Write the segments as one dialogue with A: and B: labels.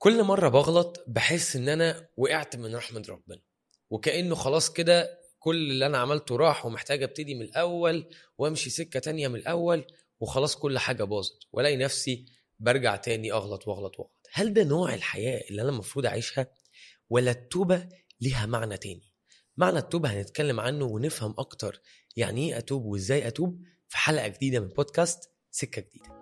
A: كل مره بغلط بحس ان انا وقعت من رحمه ربنا وكانه خلاص كده كل اللي انا عملته راح ومحتاج ابتدي من الاول وامشي سكه تانية من الاول وخلاص كل حاجه باظت والاقي نفسي برجع تاني اغلط واغلط واغلط هل ده نوع الحياه اللي انا المفروض اعيشها ولا التوبه ليها معنى تاني معنى التوبه هنتكلم عنه ونفهم اكتر يعني ايه اتوب وازاي اتوب في حلقه جديده من بودكاست سكه جديده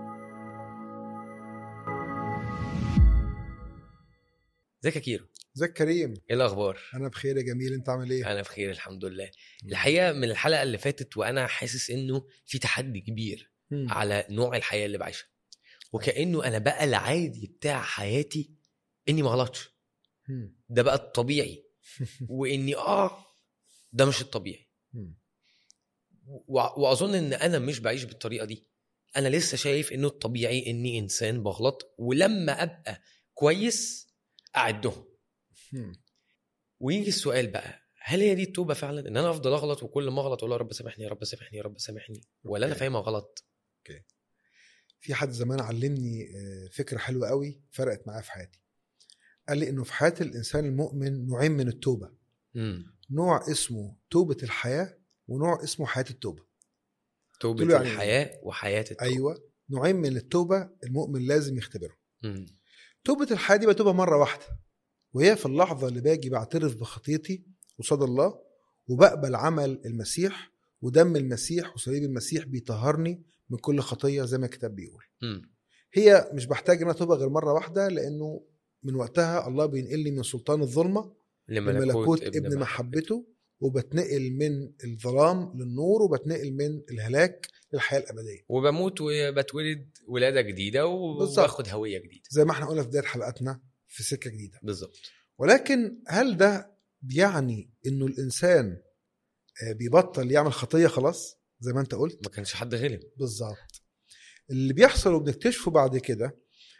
A: ازيك يا كيرو
B: ازيك كريم
A: ايه الاخبار
B: انا بخير يا جميل انت عامل ايه
A: انا بخير الحمد لله الحقيقه من الحلقه اللي فاتت وانا حاسس انه في تحدي كبير
B: مم.
A: على نوع الحياه اللي بعيشها وكانه انا بقى العادي بتاع حياتي اني ما غلطش
B: مم.
A: ده بقى الطبيعي واني اه ده مش الطبيعي
B: مم.
A: و- واظن ان انا مش بعيش بالطريقه دي انا لسه شايف انه الطبيعي اني انسان بغلط ولما ابقى كويس اعدهم
B: مم.
A: ويجي السؤال بقى هل هي دي التوبه فعلا ان انا افضل اغلط وكل ما اغلط اقول يا رب سامحني يا رب سامحني يا رب سامحني ولا انا
B: أوكي.
A: فاهمها غلط
B: في حد زمان علمني آه، فكره حلوه قوي فرقت معايا في حياتي قال لي انه في حياه الانسان المؤمن نوعين من التوبه
A: امم
B: نوع اسمه توبه الحياه ونوع اسمه حياه التوبه
A: توبه
B: قلت له يعني
A: الحياه وحياه التوبه
B: ايوه نوعين من التوبه المؤمن لازم يختبرهم
A: مم.
B: توبه الحياه دي بتوبه مره واحده وهي في اللحظه اللي باجي بعترف بخطيتي قصاد الله وبقبل عمل المسيح ودم المسيح وصليب المسيح بيطهرني من كل خطيه زي ما الكتاب بيقول
A: مم.
B: هي مش بحتاج ان أنا اتوبه غير مره واحده لانه من وقتها الله بينقلني من سلطان الظلمه لملكوت ابن محبته وبتنقل من الظلام للنور وبتنقل من الهلاك للحياه الابديه
A: وبموت وبتولد ولاده جديده
B: بالظبط.
A: وباخد هويه جديده
B: زي ما احنا قلنا في بدايه حلقاتنا في سكه جديده
A: بالظبط
B: ولكن هل ده بيعني انه الانسان آه، بيبطل يعمل خطيه خلاص زي ما انت قلت
A: ما كانش حد غلب
B: بالظبط اللي بيحصل وبنكتشفه بعد كده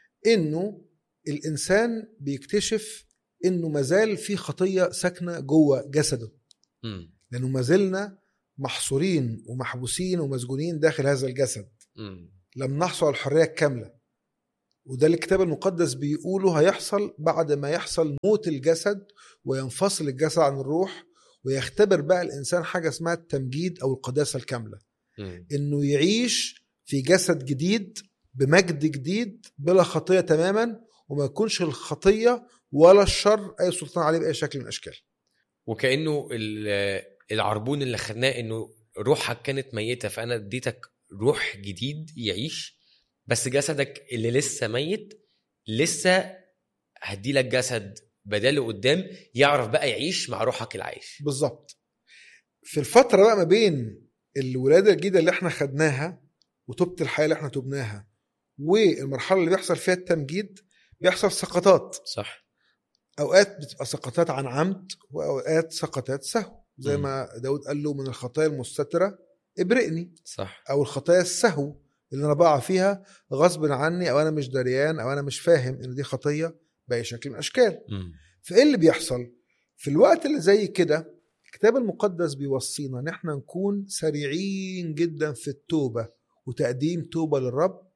B: انه الانسان بيكتشف انه مازال في خطيه ساكنه جوه جسده
A: مم.
B: لانه ما زلنا محصورين ومحبوسين ومسجونين داخل هذا الجسد
A: مم.
B: لم نحصل على الحريه الكامله وده اللي الكتاب المقدس بيقوله هيحصل بعد ما يحصل موت الجسد وينفصل الجسد عن الروح ويختبر بقى الانسان حاجه اسمها التمجيد او القداسه الكامله
A: مم.
B: انه يعيش في جسد جديد بمجد جديد بلا خطيه تماما وما يكونش الخطيه ولا الشر اي سلطان عليه باي شكل من الاشكال
A: وكانه ال- العربون اللي خدناه انه روحك كانت ميته فانا اديتك روح جديد يعيش بس جسدك اللي لسه ميت لسه هدي لك جسد بداله قدام يعرف بقى يعيش مع روحك العايش
B: بالظبط في الفتره بقى ما بين الولاده الجديده اللي احنا خدناها وتوبه الحياه اللي احنا تبناها والمرحله اللي بيحصل فيها التمجيد بيحصل سقطات
A: صح
B: اوقات بتبقى سقطات عن عمد واوقات سقطات سهو زي
A: مم.
B: ما داود قال له من الخطايا المستتره ابرئني
A: صح
B: او الخطايا السهو اللي انا بقع فيها غصب عني او انا مش دريان او انا مش فاهم ان دي خطيه باي شكل من الاشكال
A: مم.
B: فايه اللي بيحصل في الوقت اللي زي كده الكتاب المقدس بيوصينا ان احنا نكون سريعين جدا في التوبه وتقديم توبه للرب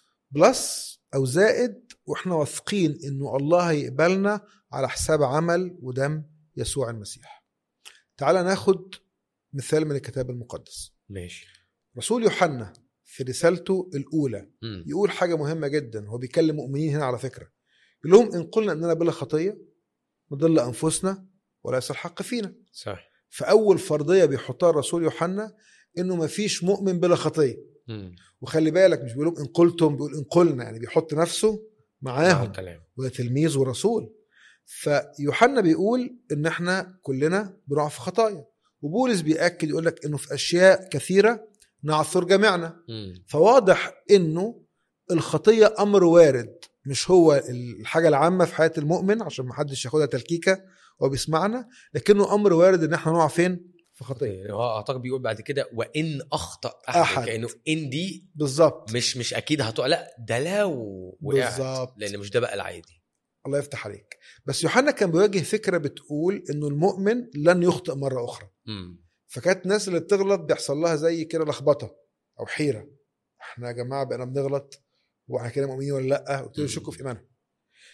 B: بلس او زائد واحنا واثقين انه الله هيقبلنا على حساب عمل ودم يسوع المسيح تعال ناخد مثال من الكتاب المقدس
A: ماشي
B: رسول يوحنا في رسالته الاولى
A: مم.
B: يقول حاجه مهمه جدا هو بيكلم مؤمنين هنا على فكره يقول لهم ان قلنا اننا بلا خطيه نضل انفسنا وليس الحق فينا
A: صح
B: فاول فرضيه بيحطها الرسول يوحنا انه ما فيش مؤمن بلا خطيه
A: مم.
B: وخلي بالك مش بيقول لهم ان قلتم بيقول ان قلنا يعني بيحط نفسه
A: مع
B: معاهم
A: الكلام
B: وده تلميذ ورسول فيوحنا بيقول ان احنا كلنا بنقع في خطايا وبولس بيأكد يقول لك انه في اشياء كثيره نعثر جميعنا
A: مم.
B: فواضح انه الخطيه امر وارد مش هو الحاجه العامه في حياه المؤمن عشان ما حدش ياخدها تلكيكه وهو بيسمعنا لكنه امر وارد ان احنا نقع فين في خطيه
A: هو اعتقد بيقول بعد كده وان اخطا احد,
B: أحد.
A: كانه ان دي
B: بالظبط
A: مش مش اكيد هتقع لا ده لو وقعت
B: بالظبط.
A: لان مش ده بقى العادي
B: الله يفتح عليك بس يوحنا كان بيواجه فكره بتقول انه المؤمن لن يخطئ مره اخرى
A: مم.
B: فكانت الناس اللي بتغلط بيحصل لها زي كده لخبطه او حيره احنا يا جماعه بقينا بنغلط واحنا كده مؤمنين ولا لا وابتدوا يشكوا في ايمانهم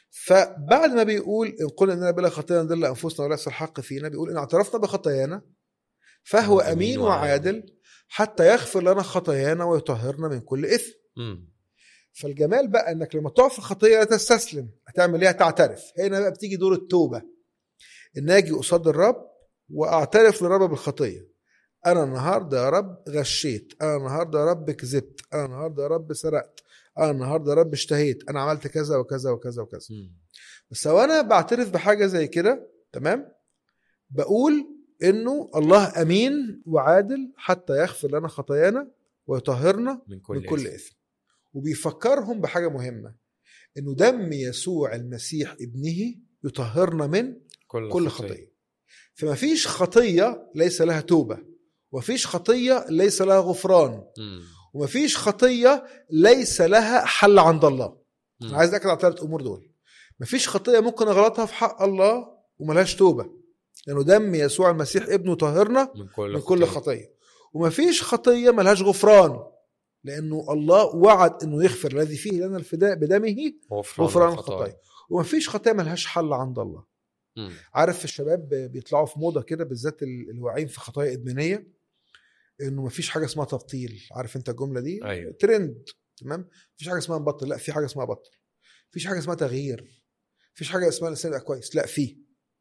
B: فبعد ما بيقول ان قلنا اننا بلا خطيه نضل انفسنا وليس الحق فينا بيقول ان اعترفنا بخطايانا فهو
A: أمين
B: امين
A: وعادل.
B: وعادل حتى يغفر لنا خطايانا ويطهرنا من كل اثم
A: مم.
B: فالجمال بقى انك لما تقع في خطيه لا تستسلم هتعمل ايه هتعترف هنا بقى بتيجي دور التوبه ان اجي قصاد الرب واعترف للرب بالخطيه انا النهارده يا رب غشيت انا النهارده يا رب كذبت انا النهارده يا رب سرقت انا النهارده يا رب اشتهيت انا عملت كذا وكذا وكذا وكذا
A: مم.
B: بس لو انا بعترف بحاجه زي كده تمام بقول انه الله امين وعادل حتى يغفر لنا خطايانا ويطهرنا
A: من كل
B: من كل
A: إثم.
B: اثم وبيفكرهم بحاجه مهمه انه دم يسوع المسيح ابنه يطهرنا من
A: كل,
B: كل خطيه فما فيش خطيه ليس لها توبه ومفيش خطيه ليس لها غفران
A: مم.
B: ومفيش خطيه ليس لها حل عند الله
A: مم.
B: انا عايز اكد على الثلاث امور دول مفيش خطيه ممكن اغلطها في حق الله وملهاش توبه لانه دم يسوع المسيح ابنه طهرنا
A: من كل
B: من كل خطيه ومفيش خطيه ملهاش غفران لانه الله وعد انه يغفر الذي فيه لنا الفداء بدمه
A: غفران,
B: غفران
A: الخطايا.
B: الخطايا ومفيش خطيه ملهاش حل عند الله
A: مم.
B: عارف الشباب بيطلعوا في موضه كده بالذات اللي واقعين في خطايا ادمانيه انه مفيش حاجه اسمها تبطيل عارف انت الجمله دي
A: أيوة.
B: ترند تمام مفيش حاجه اسمها نبطل لا في حاجه اسمها بطل مفيش حاجه اسمها تغيير مفيش حاجه اسمها الانسان يبقى كويس لا في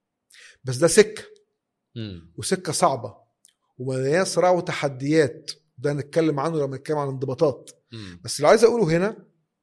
B: بس ده سكه
A: مم.
B: وسكه صعبه ومليانه صراع وتحديات ده نتكلم عنه لما نتكلم عن انضباطات
A: مم.
B: بس اللي عايز اقوله هنا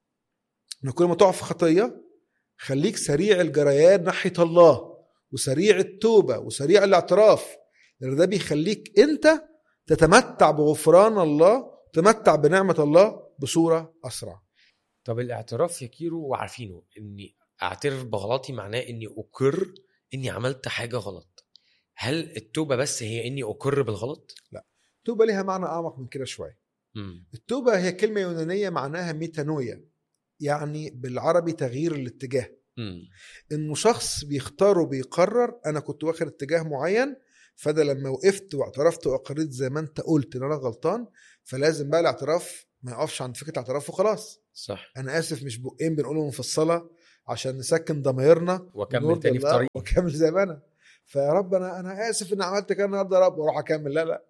B: ان كل ما تقع في خطيه خليك سريع الجريان ناحيه الله وسريع التوبه وسريع الاعتراف لان ده بيخليك انت تتمتع بغفران الله تتمتع بنعمه الله بصوره اسرع
A: طب الاعتراف يا كيرو وعارفينه اني اعترف بغلطي معناه اني اقر اني عملت حاجه غلط هل التوبه بس هي اني اقر بالغلط
B: التوبه ليها معنى اعمق من كده شويه
A: مم.
B: التوبه هي كلمه يونانيه معناها ميتانويا يعني بالعربي تغيير الاتجاه
A: مم.
B: انه شخص بيختار وبيقرر انا كنت واخد اتجاه معين فده لما وقفت واعترفت واقريت زي ما انت قلت ان انا غلطان فلازم بقى الاعتراف ما يقفش عند فكره الاعتراف وخلاص
A: صح
B: انا اسف مش بقين بنقولهم في الصلاه عشان نسكن ضمايرنا
A: واكمل
B: ونرضي
A: تاني في
B: الله
A: طريق
B: واكمل زي ما انا فيا رب انا انا اسف ان عملت كده النهارده يا رب واروح اكمل لا لا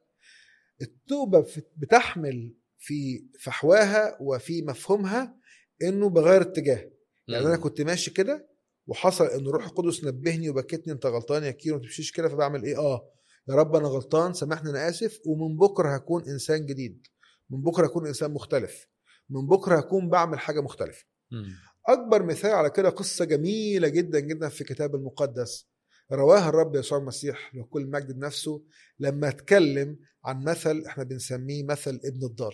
B: التوبه في- بتحمل في فحواها وفي مفهومها انه بغير اتجاه يعني انا
A: مم.
B: كنت ماشي كده وحصل ان الروح القدس نبهني وبكتني انت غلطان يا كيرو ما تمشيش كده فبعمل ايه اه يا رب انا غلطان سامحني انا اسف ومن بكره هكون انسان جديد من بكره هكون انسان مختلف من بكره هكون بعمل حاجه مختلفه
A: مم.
B: اكبر مثال على كده قصه جميله جدا جدا في الكتاب المقدس رواها الرب يسوع المسيح له كل المجد بنفسه لما اتكلم عن مثل احنا بنسميه مثل ابن الضال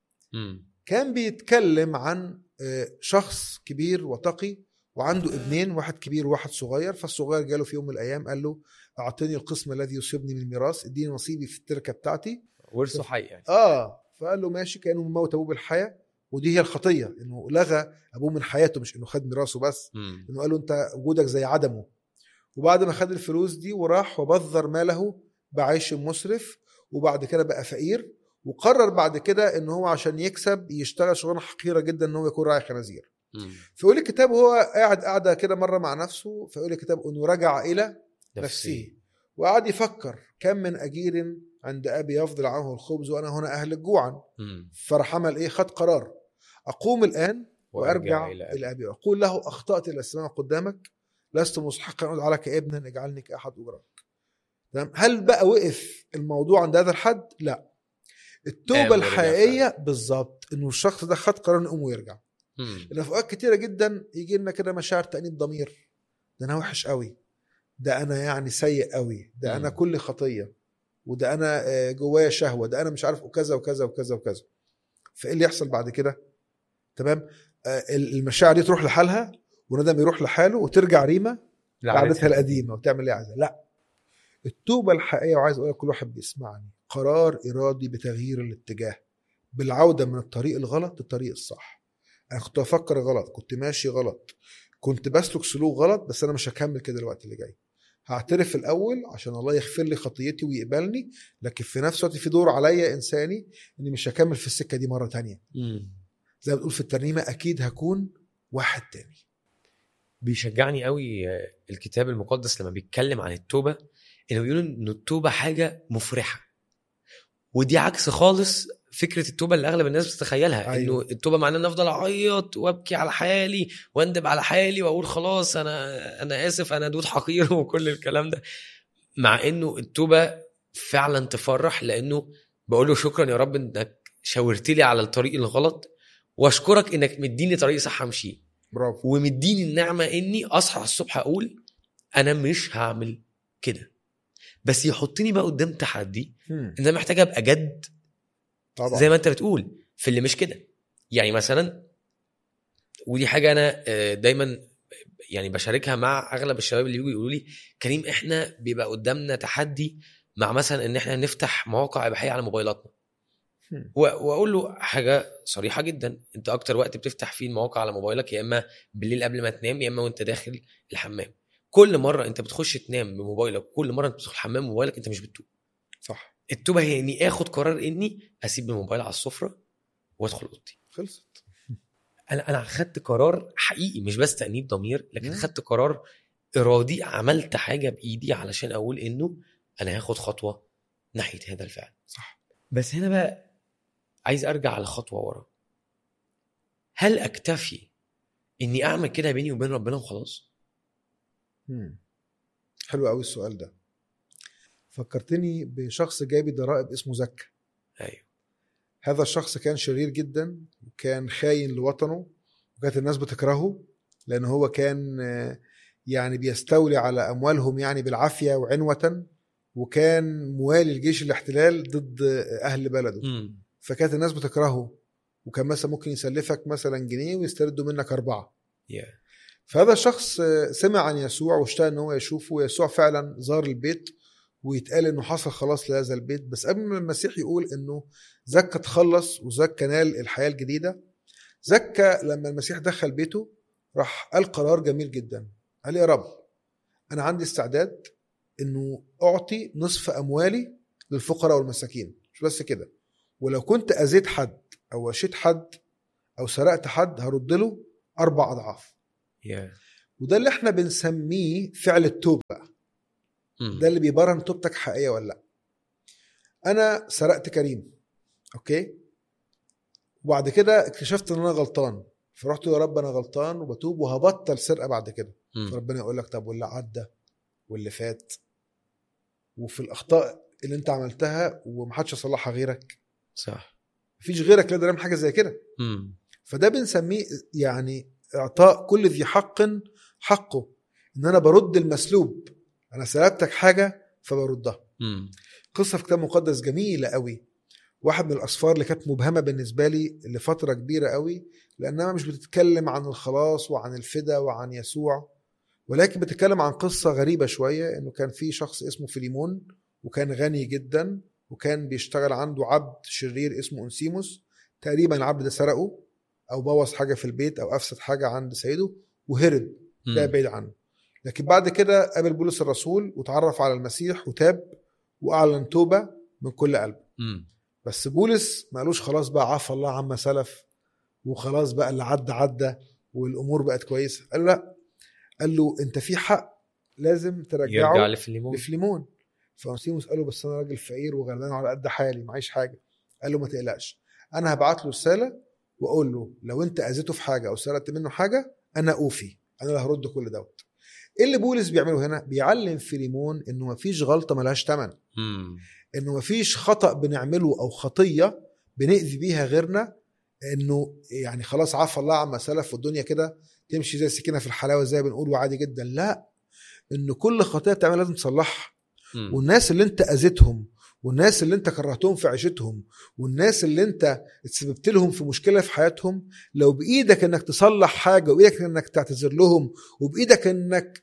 A: مم.
B: كان بيتكلم عن آه، شخص كبير وتقي وعنده ابنين واحد كبير وواحد صغير فالصغير جاله في يوم من الايام قال له اعطني القسم الذي يصيبني من الميراث اديني نصيبي في التركه بتاعتي
A: ورثه حي يعني
B: اه فقال له ماشي كانه موت ابوه بالحياه ودي هي الخطيه انه لغى ابوه من حياته مش انه خد ميراثه بس
A: مم.
B: انه قال له انت وجودك زي عدمه وبعد ما خد الفلوس دي وراح وبذر ماله بعيش مسرف وبعد كده بقى فقير وقرر بعد كده ان هو عشان يكسب يشتغل شغلانه حقيره جدا ان هو يكون راعي خنازير
A: مم.
B: فيقول الكتاب وهو قاعد قاعده كده مره مع نفسه فيقول الكتاب انه رجع الى نفسه وقعد يفكر كم من اجير عند ابي يفضل عنه الخبز وانا هنا اهلك جوعا
A: مم.
B: فراح عمل ايه خد قرار اقوم الان وارجع
A: إلى
B: الى ابي واقول له اخطات الى السماء قدامك لست مستحقا ان ادعى لك ابنا اجعلني كاحد اجراك تمام هل بقى وقف الموضوع عند هذا الحد لا
A: قام
B: التوبه
A: ورجع
B: الحقيقيه بالظبط انه الشخص ده خد قرار انه يقوم ويرجع
A: مم.
B: لان في اوقات كتيره جدا يجي لنا كده مشاعر تانيب ضمير ده انا وحش قوي ده انا يعني سيء قوي ده انا
A: مم.
B: كل خطيه وده انا آه، جوايا شهوه ده انا مش عارف وكذا وكذا وكذا وكذا فايه اللي يحصل بعد كده تمام آه، المشاعر دي تروح لحالها وندم يروح لحاله وترجع ريما لعادتها القديمه وتعمل اللي عايزاه لا التوبه الحقيقيه وعايز اقول لكل واحد بيسمعني قرار ارادي بتغيير الاتجاه بالعوده من الطريق الغلط للطريق الصح انا كنت بفكر غلط كنت ماشي غلط كنت بسلك سلوك غلط بس انا مش هكمل كده الوقت اللي جاي هعترف الاول عشان الله يغفر لي خطيتي ويقبلني لكن في نفس الوقت في دور عليا انساني اني مش هكمل في السكه دي مره تانية
A: مم.
B: زي ما بتقول في الترنيمه اكيد هكون واحد تاني
A: بيشجعني قوي آه، الكتاب المقدس لما بيتكلم عن التوبه انه بيقول ان التوبه حاجه مفرحه ودي عكس خالص فكره التوبه اللي اغلب الناس بتتخيلها
B: أيوة.
A: انه التوبه معناه ان افضل اعيط وابكي على حالي واندب على حالي واقول خلاص انا انا اسف انا دود حقير وكل الكلام ده مع انه التوبه فعلا تفرح لانه بقول له شكرا يا رب انك شاورت لي على الطريق الغلط واشكرك انك مديني طريق صح امشيه
B: برافو
A: ومديني النعمه اني اصحى الصبح اقول انا مش هعمل كده بس يحطني بقى قدام تحدي
B: مم.
A: ان انا محتاج ابقى جد
B: طبعا
A: زي ما انت بتقول في اللي مش كده يعني مثلا ودي حاجه انا آه، دايما يعني بشاركها مع اغلب الشباب اللي يجوا يقولوا لي كريم احنا بيبقى قدامنا تحدي مع مثلا ان احنا نفتح مواقع اباحيه على موبايلاتنا
B: هم.
A: و- واقول له حاجه صريحه جدا انت اكتر وقت بتفتح فيه المواقع على موبايلك يا اما بالليل قبل ما تنام يا اما وانت داخل الحمام كل مره انت بتخش تنام بموبايلك كل مره انت بتدخل الحمام بموبايلك انت مش بتتوب
B: صح
A: التوبه هي اني اخد قرار اني اسيب الموبايل على السفره وادخل اوضتي
B: خلصت
A: انا انا خدت قرار حقيقي مش بس تانيب ضمير لكن
B: مم.
A: خدت قرار ارادي عملت حاجه بايدي علشان اقول انه انا هاخد خطوه ناحيه هذا الفعل
B: صح
A: بس هنا بقى عايز ارجع على خطوه ورا هل اكتفي اني اعمل كده بيني وبين ربنا وخلاص
B: مم. حلو قوي السؤال ده فكرتني بشخص جايب ضرائب اسمه زكا
A: ايوه
B: هذا الشخص كان شرير جدا وكان خاين لوطنه وكانت الناس بتكرهه لان هو كان آه، يعني بيستولي على اموالهم يعني بالعافيه وعنوه وكان موالي الجيش الاحتلال ضد اهل بلده
A: امم
B: فكانت الناس بتكرهه وكان مثلا ممكن يسلفك مثلا جنيه ويستردوا منك اربعه
A: يا
B: فهذا الشخص آه، سمع عن يسوع واشتاق ان هو يشوفه ويسوع فعلا زار البيت ويتقال انه حصل خلاص لهذا البيت بس قبل ما المسيح يقول انه زكا تخلص وزكا نال الحياه الجديده زكا لما المسيح دخل بيته راح قال قرار جميل جدا قال يا رب انا عندي استعداد انه اعطي نصف اموالي للفقراء والمساكين مش بس كده ولو كنت اذيت حد او وشيت حد او سرقت حد هرد له اربع اضعاف
A: يا
B: وده اللي احنا بنسميه فعل التوبه
A: مم.
B: ده اللي بيبرهن توبتك حقيقيه ولا لا انا سرقت كريم اوكي وبعد كده اكتشفت ان انا غلطان فرحت يا رب انا غلطان وبتوب وهبطل سرقه بعد كده
A: مم.
B: فربنا يقول لك طب واللي عدى واللي فات وفي الاخطاء اللي انت عملتها ومحدش يصلحها غيرك
A: صح
B: مفيش غيرك يقدر يعمل حاجه زي كده
A: مم.
B: فده بنسميه يعني اعطاء كل ذي حق حقه ان انا برد المسلوب انا سلبتك حاجه فبردها
A: مم.
B: قصه في كتاب مقدس جميله قوي واحد من الاسفار اللي كانت مبهمه بالنسبه لي لفتره كبيره قوي لانها مش بتتكلم عن الخلاص وعن الفدا وعن يسوع ولكن بتتكلم عن قصه غريبه شويه انه كان في شخص اسمه فيليمون وكان غني جدا وكان بيشتغل عنده عبد شرير اسمه انسيموس تقريبا العبد ده سرقه او بوظ حاجه في البيت او افسد حاجه عند سيده وهرب ده
A: مم.
B: بعيد عنه لكن بعد كده قابل بولس الرسول وتعرف على المسيح وتاب واعلن توبه من كل قلبه
A: مم.
B: بس بولس ما قالوش خلاص بقى عفى الله عما سلف وخلاص بقى اللي عدى عدى والامور بقت كويسه قال له لا قال له انت في حق لازم ترجعه
A: يرجع لفيليمون
B: لفليمون فانسيموس قال له بس انا راجل فقير وغلبان على قد حالي معيش حاجه قال له ما تقلقش انا هبعت له رساله واقول له لو انت اذيته في حاجه او سرقت منه حاجه انا اوفي انا اللي هرد كل دوت ايه اللي بولس بيعمله هنا بيعلم فيليمون انه ما فيش غلطه ملهاش ثمن
A: مم.
B: انه ما فيش خطا بنعمله او خطيه بنأذي بيها غيرنا انه يعني خلاص عفى الله عما سلف والدنيا كده تمشي زي السكينه في الحلاوه زي ما بنقول وعادي جدا لا ان كل خطيه بتعملها لازم تصلحها
A: مم.
B: والناس اللي انت اذيتهم والناس اللي انت كرهتهم في عيشتهم والناس اللي انت اتسببت لهم في مشكله في حياتهم لو بايدك انك تصلح حاجه وبايدك انك تعتذر لهم وبايدك انك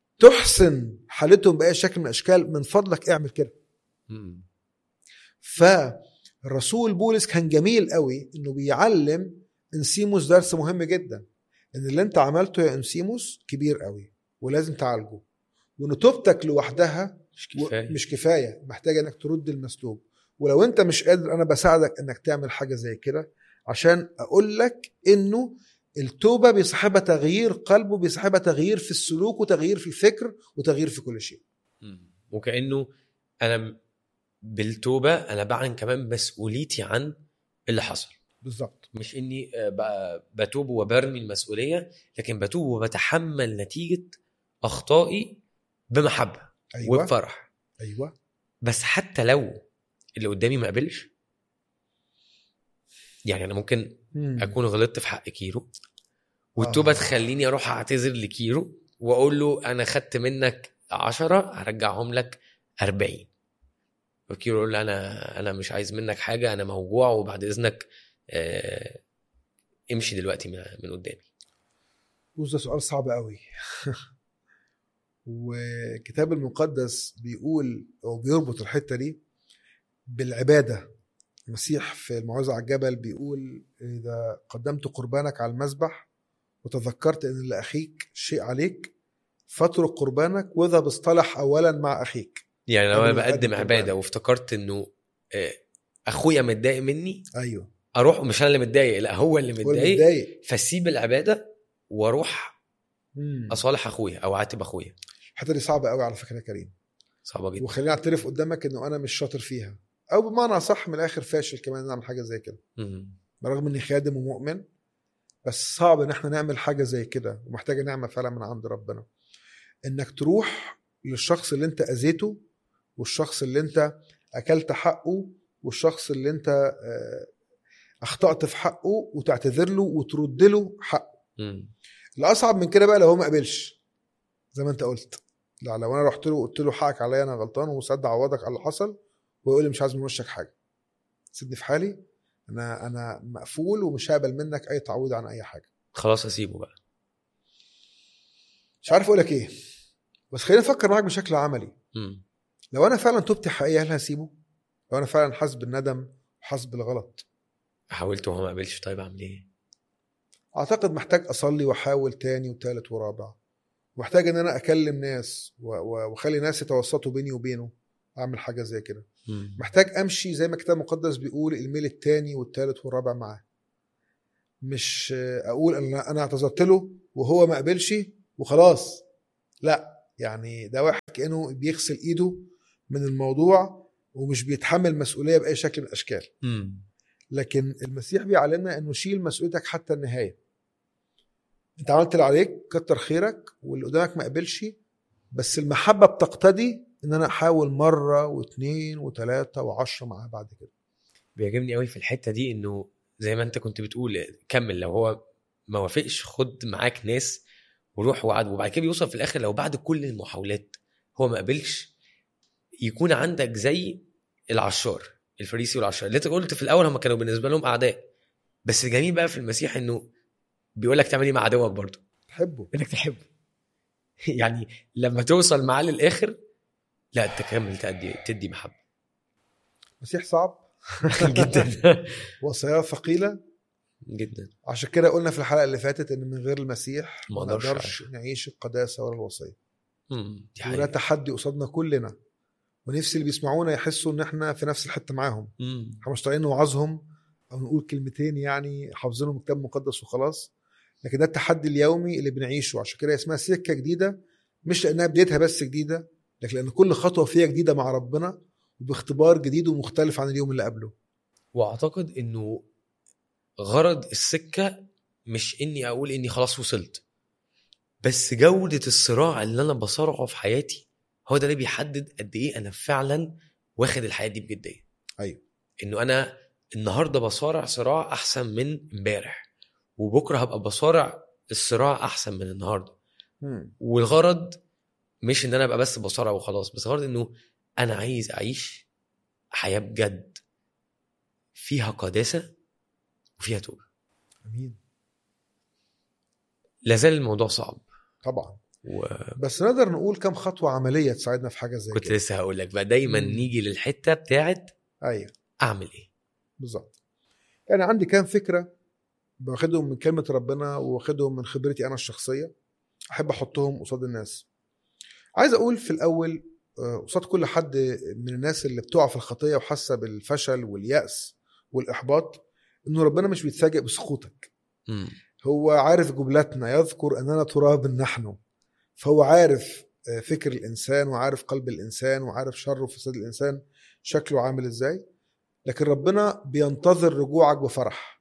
B: تحسن حالتهم باي شكل من الاشكال من فضلك اعمل كده
A: مم.
B: فالرسول بولس كان جميل قوي انه بيعلم انسيموس درس مهم جدا ان اللي انت عملته يا انسيموس كبير قوي ولازم تعالجه وان توبتك لوحدها
A: مش
B: و-
A: كفايه
B: مش كفايه محتاج انك ترد المسلوب ولو انت مش قادر انا بساعدك انك تعمل حاجه زي كده عشان اقول لك انه التوبه بيصاحبها تغيير قلب وبيصاحبها تغيير في السلوك وتغيير في الفكر وتغيير في كل شيء
A: مم. وكانه انا م- بالتوبه انا بعلن كمان مسؤوليتي عن اللي حصل
B: بالظبط
A: مش اني آه، ب- بتوب وبرمي المسؤوليه لكن بتوب وبتحمل نتيجه اخطائي بمحبه
B: ايوه
A: وبفرح
B: ايوه
A: بس حتى لو اللي قدامي ما قبلش يعني انا ممكن
B: مم.
A: اكون غلطت في حق كيرو والتوبه
B: آه.
A: تخليني اروح اعتذر لكيرو واقول له انا خدت منك عشرة هرجعهم لك 40 وكيرو يقول لي انا انا مش عايز منك حاجه انا موجوع وبعد اذنك آه امشي دلوقتي من من قدامي
B: بص ده سؤال صعب قوي والكتاب المقدس بيقول او بيربط الحته دي بالعباده المسيح في الموعظه على الجبل بيقول اذا قدمت قربانك على المذبح وتذكرت ان لاخيك شيء عليك فاترك قربانك واذهب اصطلح اولا مع اخيك
A: يعني لو
B: قبل
A: انا
B: ما
A: بقدم
B: أقدم
A: عباده
B: قربان.
A: وافتكرت انه آه اخويا متضايق مني
B: ايوه
A: اروح مش انا اللي متضايق لا هو اللي
B: هو اللي
A: متضايق
B: متضايق
A: فاسيب العباده واروح
B: مم.
A: اصالح اخويا او اعاتب اخويا
B: الحته دي صعبه قوي على فكره يا كريم
A: صعبه جدا
B: وخليني اعترف قدامك انه انا مش شاطر فيها او بمعنى صح من الاخر فاشل كمان إن اعمل حاجه زي كده
A: مم.
B: برغم اني خادم ومؤمن بس صعب ان احنا نعمل حاجه زي كده ومحتاجه نعمه فعلا من عند ربنا انك تروح للشخص اللي انت اذيته والشخص اللي انت اكلت حقه والشخص اللي انت آه، اخطات في حقه وتعتذر له وترد له حقه
A: مم.
B: الاصعب من كده بقى لو هو ما قبلش زي ما انت قلت لا لو انا رحت له وقلت له حقك عليا انا غلطان ومصدق عوضك على اللي حصل ويقول لي مش عايز من وشك حاجه سيبني في حالي انا انا مقفول ومش هقبل منك اي تعويض عن اي حاجه
A: خلاص اسيبه بقى
B: مش عارف اقول لك ايه بس خليني افكر معاك بشكل عملي
A: مم.
B: لو انا فعلا توبتي حقيقيه هل هسيبه لو انا فعلا حاسس بالندم وحاسس بالغلط
A: حاولت وهو ما قبلش طيب اعمل ايه؟
B: اعتقد محتاج اصلي واحاول تاني وتالت ورابع محتاج ان انا اكلم ناس و- و- واخلي ناس يتوسطوا بيني وبينه اعمل حاجه زي كده
A: مم.
B: محتاج امشي زي ما الكتاب المقدس بيقول الميل التاني والتالت والرابع معاه مش آه، اقول انا انا اعتذرت له وهو ما قبلش وخلاص لا يعني ده واحد كانه بيغسل ايده من الموضوع ومش بيتحمل مسؤوليه باي شكل من الاشكال
A: مم.
B: لكن المسيح بيعلمنا انه شيل مسؤوليتك حتى النهايه انت عملت اللي عليك كتر خيرك واللي قدامك ما قبلش بس المحبه بتقتضي ان انا احاول مره واثنين وثلاثه وعشرة معاه بعد كده
A: بيعجبني قوي في الحته دي انه زي ما انت كنت بتقول كمل لو هو ما وافقش خد معاك ناس وروح وقعد وبعد كده بيوصل في الاخر لو بعد كل المحاولات هو ما قبلش يكون عندك زي العشار الفريسي والعشار اللي انت قلت في الاول هم كانوا بالنسبه لهم اعداء بس الجميل بقى في المسيح انه بيقول لك تعمل ايه مع عدوك برضه
B: تحبه
A: انك تحبه يعني لما توصل معاه للاخر لا تكمل تدي تدي محبه
B: المسيح صعب
A: جدا
B: وصاياه ثقيله
A: جدا
B: عشان كده قلنا في الحلقه اللي فاتت ان من غير المسيح
A: ما
B: ما
A: أقدرش
B: نقدرش نعيش القداسه ولا الوصيه
A: مم، دي
B: وده
A: حقيقة.
B: تحدي قصادنا كلنا ونفسي اللي بيسمعونا يحسوا ان احنا في نفس الحته معاهم
A: مم.
B: احنا مش طالعين نوعظهم او نقول كلمتين يعني حافظينهم كتاب مقدس وخلاص لكن ده التحدي اليومي اللي بنعيشه عشان كده اسمها سكه جديده مش لانها بدايتها بس جديده لكن لان كل خطوه فيها جديده مع ربنا وباختبار جديد ومختلف عن اليوم اللي قبله
A: واعتقد انه غرض السكه مش اني اقول اني خلاص وصلت بس جوده الصراع اللي انا بصارعه في حياتي هو ده اللي بيحدد قد ايه انا فعلا واخد الحياه دي بجديه
B: ايوه
A: انه انا النهارده بصارع صراع احسن من امبارح وبكره هبقى بصارع الصراع احسن من النهارده والغرض مش ان انا ابقى بس بصارع وخلاص بس الغرض انه انا عايز اعيش حياه بجد فيها قداسه وفيها توبه
B: امين
A: لازال الموضوع صعب
B: طبعا
A: وكنت
B: بس نقدر نقول كم خطوه عمليه تساعدنا في حاجه زي كده
A: لسه هقول لك بقى دايما
B: مم.
A: نيجي للحته بتاعت
B: ايوه
A: اعمل ايه
B: بالظبط يعني عندي كام فكره باخدهم من كلمه ربنا واخدهم من خبرتي انا الشخصيه احب احطهم قصاد الناس عايز اقول في الاول آه، قصاد كل حد من الناس اللي بتقع في الخطيه وحاسه بالفشل والياس والاحباط انه ربنا مش بيتفاجئ بسقوطك
A: مم.
B: هو عارف جملتنا يذكر اننا تراب نحن فهو عارف آه، فكر الانسان وعارف قلب الانسان وعارف شر وفساد الانسان شكله عامل ازاي لكن ربنا بينتظر رجوعك بفرح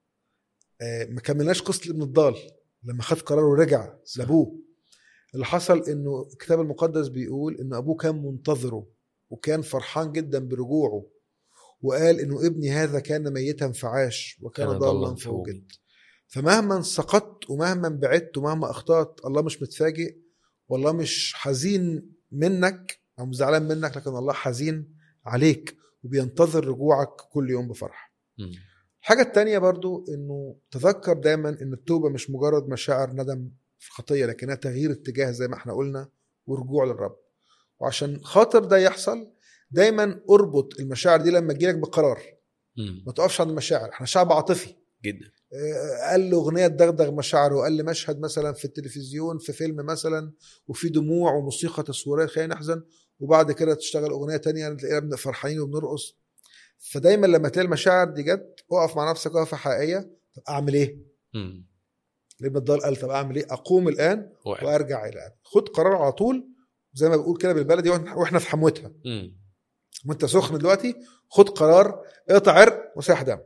B: آه، ما كملناش قصه ابن الضال لما خد قرار ورجع
A: صح.
B: لابوه اللي حصل انه الكتاب المقدس بيقول ان ابوه كان منتظره وكان فرحان جدا برجوعه وقال انه ابني هذا كان ميتا فعاش وكان
A: كان
B: ضالا
A: ضالاً
B: فوجد فمهما سقطت ومهما بعدت ومهما اخطات الله مش متفاجئ والله مش حزين منك او مش زعلان منك لكن الله حزين عليك وبينتظر رجوعك كل يوم بفرح
A: مم.
B: الحاجة التانية برضو انه تذكر دايما ان التوبة مش مجرد مشاعر ندم في الخطية لكنها تغيير اتجاه زي ما احنا قلنا ورجوع للرب وعشان خاطر ده يحصل دايما اربط المشاعر دي لما تجيلك بقرار
A: مم.
B: ما تقفش عند المشاعر احنا شعب عاطفي
A: جدا
B: آه، قال له اغنيه تدغدغ مشاعره قال لي مشهد مثلا في التلفزيون في فيلم مثلا وفي دموع وموسيقى تصويريه خلينا نحزن وبعد كده تشتغل اغنيه تانية تلاقينا بن- فرحانين وبنرقص فدايما لما تلاقي المشاعر دي جت اقف مع نفسك وقفه حقيقيه طب اعمل ايه؟
A: مم.
B: لابن الضال قال طب اعمل ايه؟ اقوم الان
A: واحد.
B: وارجع الى الان خد قرار على طول زي ما بقول كده بالبلدي واحنا وإحنا في حموتها
A: مم.
B: وانت سخن دلوقتي خد قرار اقطع عرق وساح دم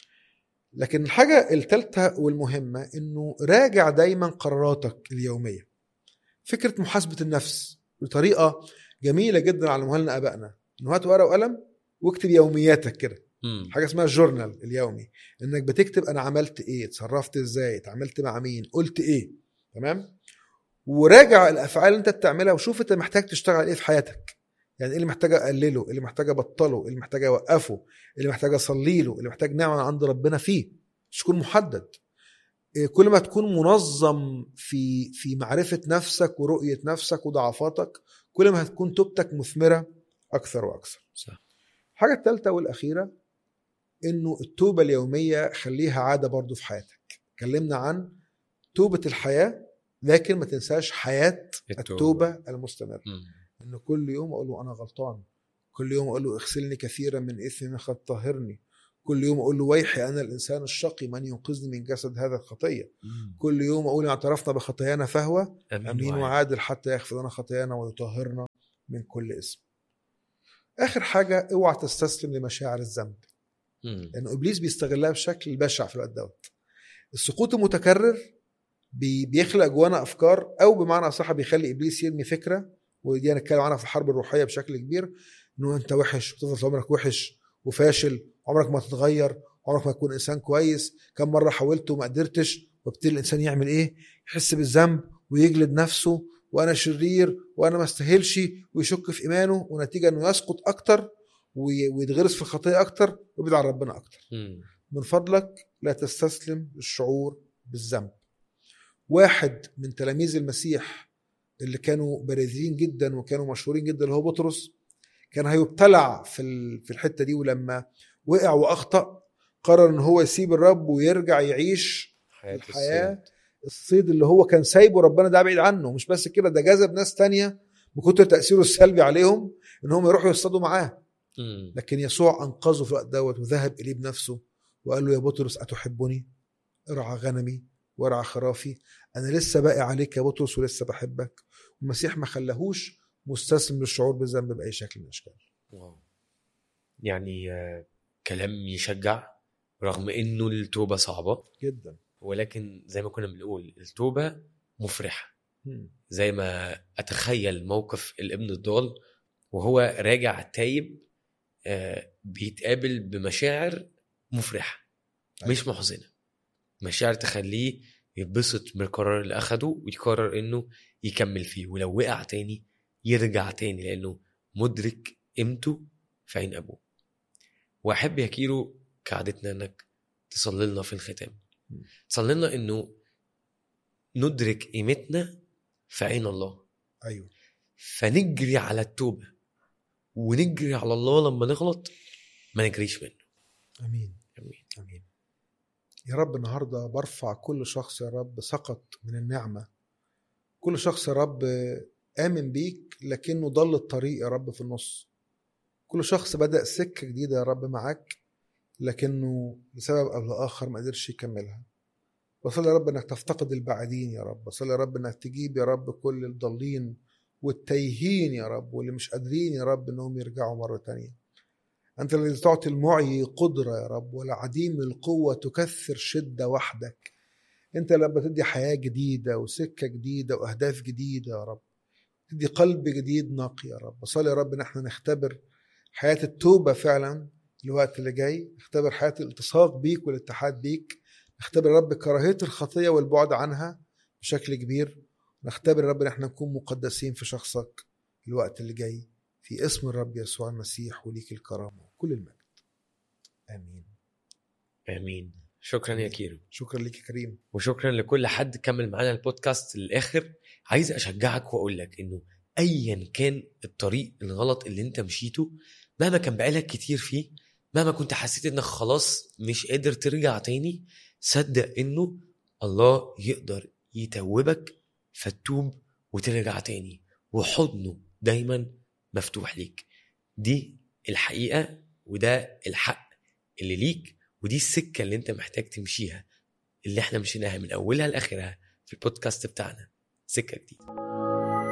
B: لكن الحاجة الثالثة والمهمة انه راجع دايما قراراتك اليومية فكرة محاسبة النفس بطريقة جميلة جدا علموها لنا ابائنا انه هات ورقة وقلم واكتب يومياتك كده
A: مم.
B: حاجة اسمها الجورنال اليومي انك بتكتب انا عملت ايه اتصرفت ازاي اتعاملت مع مين قلت ايه تمام وراجع الافعال اللي انت بتعملها وشوف انت محتاج تشتغل على ايه في حياتك يعني ايه اللي محتاج اقلله إيه اللي محتاج ابطله إيه اللي محتاج اوقفه إيه اللي محتاج اصلي له إيه اللي محتاج نعمه من عند ربنا فيه مش تكون محدد إيه كل ما تكون منظم في في معرفه نفسك ورؤيه نفسك وضعفاتك كل ما هتكون توبتك مثمره اكثر واكثر
A: صح
B: الحاجه الثالثه والاخيره انه التوبه اليوميه خليها عاده برضو في حياتك اتكلمنا عن توبه الحياه لكن ما تنساش حياه
A: التوبة.
B: التوبه المستمره
A: مم.
B: انه كل يوم اقول له انا غلطان كل يوم اقول له اغسلني كثيرا من اثمي قد طهرني كل يوم اقول له ويحي انا الانسان الشقي من ينقذني من جسد هذا الخطيه
A: مم.
B: كل يوم اقول إن اعترفنا بخطايانا فهو
A: امين,
B: امين
A: وعادل.
B: وعادل حتى يغفر لنا خطايانا ويطهرنا من كل اسم اخر حاجه اوعى تستسلم لمشاعر الذنب
A: مم.
B: لانه ابليس بيستغلها بشكل بشع في الوقت دوت السقوط المتكرر بي- بيخلق جوانا افكار او بمعنى اصح بيخلي ابليس يرمي فكره ودي هنتكلم عنها في الحرب الروحيه بشكل كبير انه انت وحش وتفضل طول عمرك وحش وفاشل عمرك ما تتغير عمرك ما تكون انسان كويس كم مره حاولت وما قدرتش وابتدي الانسان يعمل ايه يحس بالذنب ويجلد نفسه وانا شرير وانا ما استاهلش ويشك في ايمانه ونتيجه انه يسقط اكتر وي- ويتغرس في الخطيه اكتر ويبعد عن ربنا اكتر
A: مم.
B: من فضلك لا تستسلم للشعور بالذنب واحد من تلاميذ المسيح اللي كانوا بارزين جدا وكانوا مشهورين جدا اللي هو بطرس كان هيبتلع في ال- في الحته دي ولما وقع واخطا قرر ان هو يسيب الرب ويرجع يعيش
A: حياة
B: الحياة
A: الصيد.
B: الصيد اللي هو كان سايبه ربنا ده بعيد عنه مش بس كده ده جذب ناس تانية من كتر تاثيره السلبي عليهم ان هم يروحوا يصطادوا معاه
A: مم.
B: لكن يسوع انقذه في الوقت دوت وذهب اليه بنفسه وقال له يا بطرس اتحبني ارعى غنمي وارعى خرافي انا لسه باقي عليك يا بطرس ولسه بحبك المسيح ما خلاهوش مستسلم للشعور بالذنب باي شكل من الاشكال
A: واو. يعني آه، كلام يشجع رغم انه التوبه صعبه
B: جدا
A: ولكن زي ما كنا بنقول التوبه مفرحه
B: مم.
A: زي ما اتخيل موقف الابن الضال وهو راجع تايب آه، بيتقابل بمشاعر مفرحه مش محزنه مشاعر تخليه يتبسط من القرار اللي اخده ويقرر انه يكمل فيه ولو وقع تاني يرجع تاني لانه مدرك قيمته في عين ابوه واحب يا كيرو كعادتنا انك تصلي لنا في الختام
B: م.
A: تصلي لنا انه ندرك قيمتنا في عين الله
B: ايوه
A: فنجري على التوبه ونجري على الله لما نغلط ما نجريش منه
B: امين
A: امين
B: امين يا رب النهارده برفع كل شخص يا رب سقط من النعمه كل شخص يا رب امن بيك لكنه ضل الطريق يا رب في النص كل شخص بدا سكه جديده يا رب معاك لكنه لسبب او لاخر ما قدرش يكملها بصلي يا رب انك تفتقد البعيدين يا رب بصلي يا رب انك تجيب يا رب كل الضالين والتايهين يا رب واللي مش قادرين يا رب انهم يرجعوا مره تانية انت الذي تعطي المعي قدره يا رب والعديم القوه تكثر شده وحدك انت لما تدي حياه جديده وسكه جديده واهداف جديده يا رب تدي قلب جديد نقي يا رب بصلي يا رب ان احنا نختبر حياه التوبه فعلا الوقت اللي جاي نختبر حياه الالتصاق بيك والاتحاد بيك نختبر يا رب كراهيه الخطيه والبعد عنها بشكل كبير نختبر يا رب ان احنا نكون مقدسين في شخصك الوقت اللي جاي في اسم الرب يسوع المسيح وليك الكرامه وكل المجد امين
A: امين شكرا يا كيرو
B: شكرا ليك يا كريم
A: وشكرا لكل حد كمل معانا البودكاست للاخر عايز اشجعك واقول لك انه ايا كان الطريق الغلط اللي انت مشيته مهما كان بقالك كتير فيه مهما كنت حسيت انك خلاص مش قادر ترجع تاني صدق انه الله يقدر يتوبك فتوب وترجع تاني وحضنه دايما مفتوح ليك دي الحقيقة وده الحق اللي ليك ودي السكة اللي انت محتاج تمشيها اللي احنا مشيناها من اولها لاخرها في البودكاست بتاعنا سكة جديدة